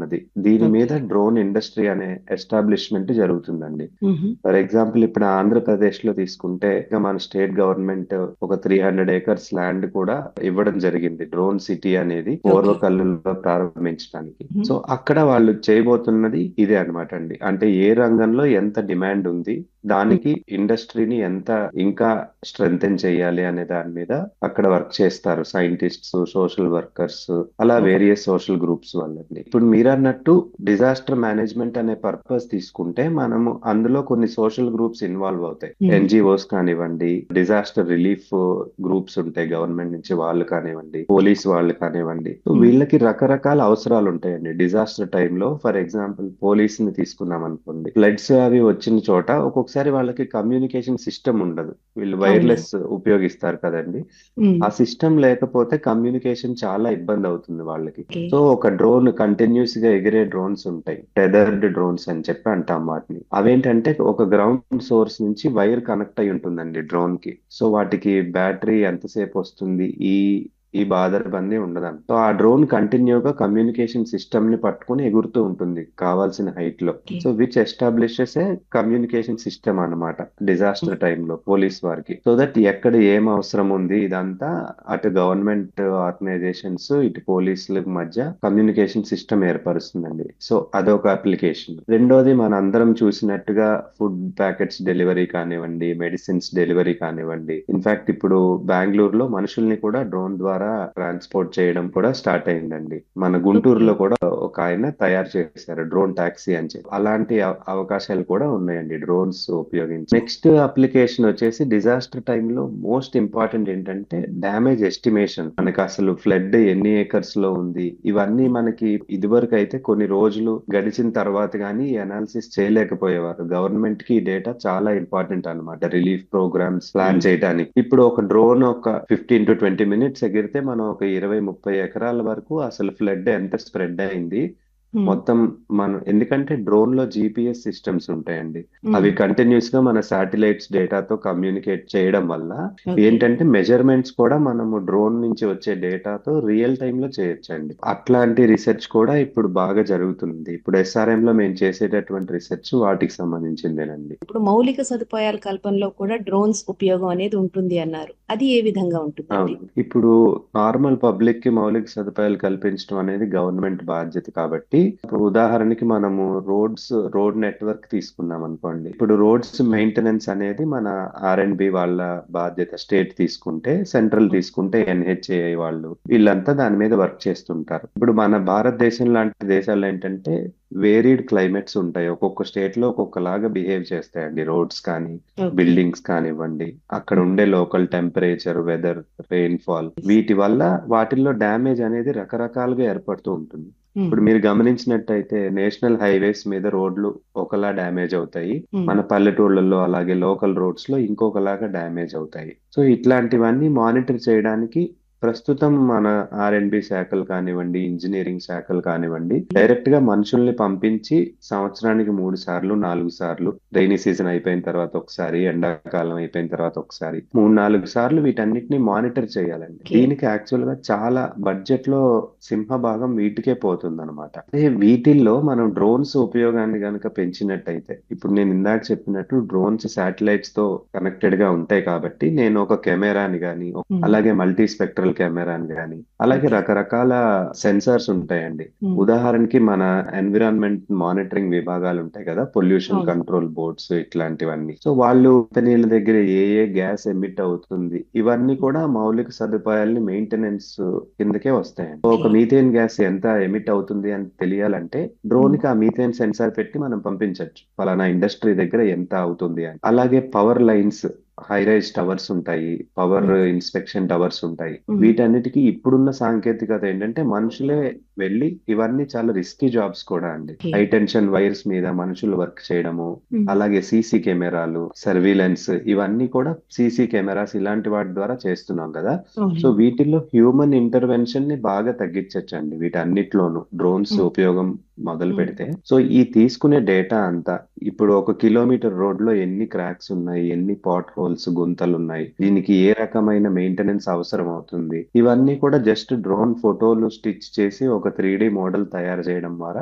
ఉన్నది దీని ఓకే. మీద డ్రోన్ ఇండస్ట్రీ అనే ఎస్టాబ్లిష్మెంట్ జరుగుతుందండి హుహు. ఫర్ ఎగ్జాంపుల్ ఇప్పుడు ఆంధ్రప్రదేశ్ లో తీసుకుంటే ఇక మన స్టేట్ గవర్నమెంట్ ఒక త్రీ హండ్రెడ్ ఏకర్స్ ల్యాండ్ కూడా ఇవ్వడం జరిగింది డ్రోన్ సిటీ అనేది ఓకే. పూర్వకల్లులో ప్రారంభించడానికి హుహు. సో అక్కడ వాళ్ళు చేయబోతున్నది ఇదే అన్నమాట అండి అంటే ఏ రంగంలో ఎంత డిమాండ్ ఉంది దానికి ఇండస్ట్రీని ఎంత ఇంకా స్ట్రెంగ్తెన్ చేయాలి అనే దాని మీద అక్కడ వర్క్ చేస్తారు సైంటిస్ట్స్ సోషల్ వర్కర్స్ అలా ఓకే. వేరియస్ సోషల్ గ్రూప్స్ వాళ్ళండి ఇప్పుడు మీరు అన్నట్టు డిజాస్టర్ మేనేజ్మెంట్ అనే పర్పస్ తీసుకుంటే మనము అందులో కొన్ని సోషల్ గ్రూప్స్ ఇన్వాల్వ్ అవుతాయి హ్మ్. ఎన్జిఓస్ కానివ్వండి డిజాస్టర్ రిలీఫ్ గ్రూప్స్ ఉంటాయి గవర్నమెంట్ నుంచి వాళ్ళు కానివ్వండి పోలీస్ వాళ్ళు కానివ్వండి సో హ్మ్. వీళ్ళకి రకరకాల అవసరాలు ఉంటాయండి డిజాస్టర్ టైంలో ఫర్ ఎగ్జాంపుల్ పోలీస్ ని తీసుకున్నాం అనుకోండి ఫ్లడ్స్ అవి వచ్చిన చోట ఒక్కొక్కసారి వాళ్ళకి కమ్యూనికేషన్ సిస్టమ్ ఉండదు వీళ్ళు అవును. వైర్లెస్ ఉపయోగిస్తారు కదండి హ్మ్. ఆ సిస్టమ్ లేకపోతే కమ్యూనికేషన్ చాలా ఇబ్బంది అవుతుంది వాళ్ళకి ఓకే. సో ఒక డ్రోన్ కంటిన్యూస్ గా ఎగిరే డ్రోన్స్ ఉంటాయి టెదర్డ్ డ్రోన్స్ అని చెప్పి అంటాం వాటిని అవేంటంటే ఒక గ్రౌండ్ సోర్స్ నుంచి వైర్ కనెక్ట్ అయి ఉంటుందండి డ్రోన్ కి సో వాటికి బ్యాటరీ ఎంతసేపు వస్తుంది ఈ ఈ బాధరబంది ఉండదండి సో ఆ డ్రోన్ కంటిన్యూగా కమ్యూనికేషన్ సిస్టమ్ ని పట్టుకుని ఎగురుతూ ఉంటుంది కావాల్సిన హైట్ లో okay. So which establishes a communication system అన్నమాట డిజాస్టర్ టైంలో పోలీస్ వారికి సో దట్ ఎక్కడ ఏం అవసరం ఉంది ఇదంతా అటు గవర్నమెంట్ ఆర్గనైజేషన్స్ ఇటు పోలీసుల మధ్య కమ్యూనికేషన్ సిస్టమ్ ఏర్పరుస్తుందండి సో అదొక అప్లికేషన్ రెండోది మన అందరం చూసినట్టుగా ఫుడ్ ప్యాకెట్స్ డెలివరీ కానివ్వండి మెడిసిన్స్ డెలివరీ కానివ్వండి ఇన్ఫాక్ట్ ఇప్పుడు బెంగళూరులో మనుషుల్ని కూడా డ్రోన్ ద్వారా ట్రాన్స్పోర్ట్ చేయడం కూడా స్టార్ట్ అయిందండి మన ఓకే. గుంటూరులో కూడా ఒక ఆయన తయారు చేశారు డ్రోన్ టాక్సీ అని చెప్పి అలాంటి అవ- అవకాశాలు కూడా ఉన్నాయండి డ్రోన్స్ ఉపయోగించి నెక్స్ట్ అప్లికేషన్ వచ్చేసి డిజాస్టర్ టైంలో మోస్ట్ ఇంపార్టెంట్ ఏంటంటే డ్యామేజ్ ఎస్టిమేషన్ మనకి అసలు ఫ్లడ్ ఎన్ని ఏకర్స్ లో ఉంది ఇవన్నీ మనకి ఇదివరకు అయితే కొన్ని రోజులు గడిచిన తర్వాత కానీ ఈ అనాలిసిస్ చేయలేకపోయేవారు గవర్నమెంట్ కి ఈ డేటా చాలా ఇంపార్టెంట్ అన్నమాట రిలీఫ్ ప్రోగ్రామ్స్ ప్లాన్ హ్మ్. చేయడానికి ఇప్పుడు ఒక డ్రోన్ ఒక ఫిఫ్టీన్ టు ట్వంటీ మినిట్స్ ఎగిరితే మనం ఒక ఇరవై ముప్పై ఎకరాల వరకు అసలు ఫ్లడ్ ఎంత స్ప్రెడ్ అయింది హ్మ్. మొత్తం మనం ఎందుకంటే డ్రోన్ లో జిపిఎస్ సిస్టమ్స్ ఉంటాయండి అవి హ్మ్. కంటిన్యూస్ గా మన శాటిలైట్స్ డేటాతో కమ్యూనికేట్ చేయడం వల్ల ఓకే. ఏంటంటే మెజర్మెంట్స్ కూడా మనము డ్రోన్ నుంచి వచ్చే డేటాతో రియల్ టైమ్ లో చేయొచ్చండి అట్లాంటి రీసెర్చ్ కూడా ఇప్పుడు బాగా జరుగుతుంది ఇప్పుడు ఎస్ఆర్ఎం లో మేము చేసేటటువంటి రీసెర్చ్ వాటికి సంబంధించిందేనండి ఇప్పుడు మౌలిక సదుపాయాల కల్పనలో కూడా డ్రోన్స్ ఉపయోగం అనేది ఉంటుంది అన్నారు అది ఏ విధంగా ఉంటుందండి అవును ఇప్పుడు నార్మల్ పబ్లిక్ కి మౌలిక సదుపాయాలు కల్పించడం అనేది గవర్నమెంట్ బాధ్యత కాబట్టి ఇప్పుడు ఉదాహరణకి మనము రోడ్స్ రోడ్ నెట్వర్క్ తీసుకున్నాం అనుకోండి ఇప్పుడు రోడ్స్ మెయింటెనెన్స్ అనేది మన ఆర్ అండ్ బి వాళ్ళ బాధ్యత స్టేట్ తీసుకుంటే సెంట్రల్ తీసుకుంటే ఎన్హెచ్ఏఐ వాళ్ళు వీళ్ళంతా దాని మీద వర్క్ చేస్తుంటారు ఇప్పుడు మన భారతదేశం లాంటి దేశాల్లో ఏంటంటే వేరీడ్ క్లైమేట్స్ ఉంటాయి ఒక్కొక్క స్టేట్ లో ఒక్కొక్కలాగా బిహేవ్ చేస్తాయండి రోడ్స్ కానీ ఓకే. బిల్డింగ్స్ కానివ్వండి అక్కడ ఉండే local temperature weather rainfall వీటి వల్ల వాటిల్లో డ్యామేజ్ అనేది రకరకాలుగా ఏర్పడుతూ ఉంటుంది హ్మ్. ఇప్పుడు మీరు గమనించినట్టయితే నేషనల్ హైవేస్ మీద రోడ్లు ఒకలా డ్యామేజ్ అవుతాయి హ్మ్. మన పల్లెటూళ్ళల్లో అలాగే లోకల్ రోడ్స్ లో ఇంకొకలాగా డ్యామేజ్ అవుతాయి సో ఇట్లాంటివన్నీ మానిటర్ చేయడానికి ప్రస్తుతం మన ఆర్ అండ్ బి శాఖలు కానివ్వండి ఇంజనీరింగ్ శాఖలు కానివ్వండి డైరెక్ట్ గా మనుషుల్ని పంపించి సంవత్సరానికి మూడు సార్లు నాలుగు సార్లు రైనీ సీజన్ అయిపోయిన తర్వాత ఒకసారి ఎండాకాలం అయిపోయిన తర్వాత ఒకసారి మూడు నాలుగు సార్లు వీటన్నిటిని మానిటర్ చేయాలండి ఓకే. దీనికి యాక్చువల్ గా చాలా బడ్జెట్ లో సింహభాగం వీటికే పోతుంది అనమాట అదే వీటిల్లో మనం డ్రోన్స్ ఉపయోగాన్ని గనక పెంచినట్టయితే ఇప్పుడు నేను ఇందాక చెప్పినట్టు డ్రోన్స్ శాటిలైట్స్ తో కనెక్టెడ్ గా ఉంటాయి కాబట్టి నేను ఒక కెమెరాని గాని హ్మ్. అలాగే మల్టీ స్పెక్ట్రల్ కెమెరాని గాని అలాగే ఓకే. రకరకాల సెన్సార్స్ ఉంటాయండి హ్మ్. ఉదాహరణకి మన ఎన్విరాన్మెంట్ మానిటరింగ్ విభాగాలు ఉంటాయి కదా పొల్యూషన్ అవును. కంట్రోల్ బోర్డ్స్ ఇట్లాంటివన్నీ సో వాళ్ళు కంపెనీల దగ్గర ఏ ఏ గ్యాస్ ఎమిట్ అవుతుంది ఇవన్నీ కూడా మౌలిక సదుపాయాలని మెయింటెనెన్స్ కిందకే వస్తాయండి సో ఒక ఓకే. మీథేన్ గ్యాస్ ఎంత ఎమిట్ అవుతుంది అని తెలియాలంటే డ్రోన్ హ్మ్. కి ఆ మీథేన్ సెన్సార్ పెట్టి మనం పంపించవచ్చు ఫలానా ఇండస్ట్రీ దగ్గర ఎంత అవుతుంది అని అలాగే power lines high rise towers ఉంటాయి పవర్ హ్మ్. ఇన్స్పెక్షన్ టవర్స్ ఉంటాయి హ్మ్. వీటన్నిటికీ ఇప్పుడున్న సాంకేతికత ఏంటంటే మనుషులే వెళ్ళి ఇవన్నీ చాలా రిస్కీ జాబ్స్ కూడా అండి ఓకే. హై టెన్షన్ వైర్స్ మీద మనుషులు వర్క్ చేయడము హ్మ్. అలాగే సీసీ కెమెరాలు సర్వీలెన్స్ ఇవన్నీ కూడా సీసీ కెమెరాస్ ఇలాంటి వాటి ద్వారా చేస్తున్నాం కదా సో అవునండి. వీటిల్లో హ్యూమన్ ఇంటర్వెన్షన్ ని బాగా తగ్గించచ్చండి వీటన్నిటిలోనూ డ్రోన్స్ హ్మ్. ఉపయోగం మొదలు హ్మ్. పెడితే సో ఈ తీసుకునే డేటా అంతా ఇప్పుడు ఒక కిలోమీటర్ రోడ్ లో ఎన్ని క్రాక్స్ ఉన్నాయి ఎన్ని పాట్ హోల్స్ గుంతలు ఉన్నాయి దీనికి ఏ రకమైన మెయింటెనెన్స్ అవసరం అవుతుంది ఇవన్నీ కూడా జస్ట్ డ్రోన్ ఫోటోలు స్టిచ్ చేసి ఒక త్రీ డి మోడల్ తయారు చేయడం ద్వారా